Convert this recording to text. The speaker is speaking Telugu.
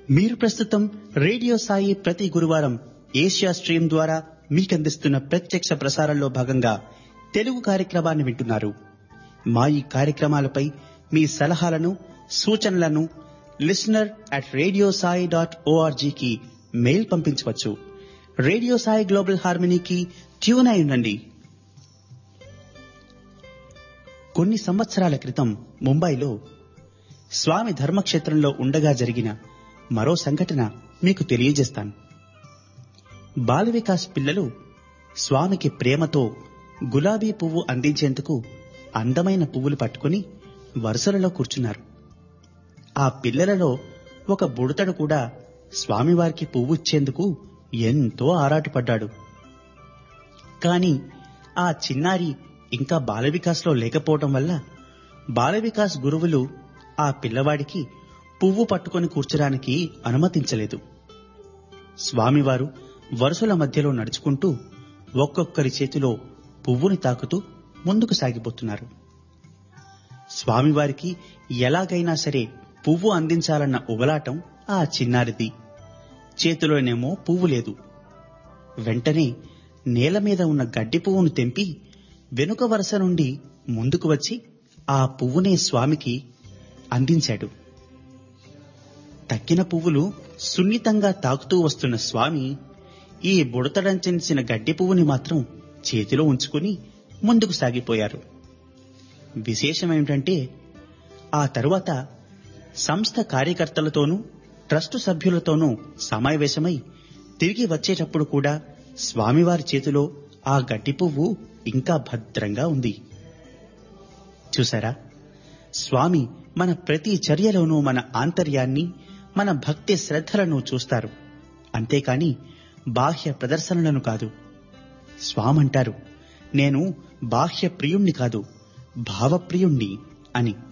మీరు ప్రస్తుతం రేడియో సాయి ప్రతి గురువారం ఏషియా స్ట్రీమ్ ద్వారా మీకందిస్తున్న ప్రత్యక్ష ప్రసారంలో భాగంగా తెలుగు కార్యక్రమాన్ని వింటున్నారు మా ఈ కార్యక్రమాలపై మీ సలహాలను సూచనలను listener at radio Sai dot ఓఆర్జీకి మెయిల్ పంపించవచ్చు రేడియో సాయి గ్లోబల్ హార్మనీకి ట్యూన్ అయి ఉండండి కొన్ని సంవత్సరాల క్రితం ముంబైలో స్వామి ధర్మక్షేత్రంలో ఉండగా జరిగిన మరో సంఘటన మీకు తెలియజేస్తాను బాల వికాస్ పిల్లలు స్వామికి ప్రేమతో గులాబీ పువ్వు అందించేందుకు అందమైన పువ్వులు పట్టుకుని వరుసలలో కూర్చున్నారు ఆ పిల్లలలో ఒక బుడతడు కూడా స్వామివారికి పువ్వు ఇచ్చేందుకు ఎంతో ఆరాటపడ్డాడు కాని ఆ చిన్నారి ఇంకా బాలవికాస్లో లేకపోవటం వల్ల బాలవికాస్ గురువులు ఆ పిల్లవాడికి పువ్వు పట్టుకొని కూర్చోడానికి అనుమతించలేదు స్వామివారు వరుసల మధ్యలో నడుచుకుంటూ ఒక్కొక్కరి చేతిలో పువ్వుని తాకుతూ ముందుకు సాగిపోతున్నారు స్వామివారికి ఎలాగైనా సరే పువ్వు అందించాలన్న ఉబలాటం ఆ చిన్నారిది చేతిలోనేమో పువ్వు లేదు వెంటనే నేల మీద ఉన్న గడ్డి పువ్వును తెంపి వెనుక వరుస నుండి ముందుకు వచ్చి ఆ పువ్వునే స్వామికి అందించాడు తక్కిన పువ్వులు సున్నితంగా తాకుతూ వస్తున్న స్వామి ఈ బుడతడంచెంచిన గడ్డి పువ్వుని మాత్రం చేతిలో ఉంచుకుని ముందుకు సాగిపోయారు విశేషమేమిటంటే ఆ తరువాత సంస్థ కార్యకర్తలతోనూ ట్రస్టు సభ్యులతోనూ సమావేశమై తిరిగి వచ్చేటప్పుడు కూడా స్వామివారి చేతిలో ఆ గడ్డి పువ్వు ఇంకా భద్రంగా ఉంది చూసారా స్వామి మన ప్రతి చర్యలోనూ మన ఆంతర్యాన్ని మన భక్తి శ్రద్ధలను చూస్తారు అంతేకాని బాహ్య ప్రదర్శనలను కాదు స్వామంటారు నేను బాహ్య ప్రియుణ్ణి కాదు భావప్రియుణ్ణి అని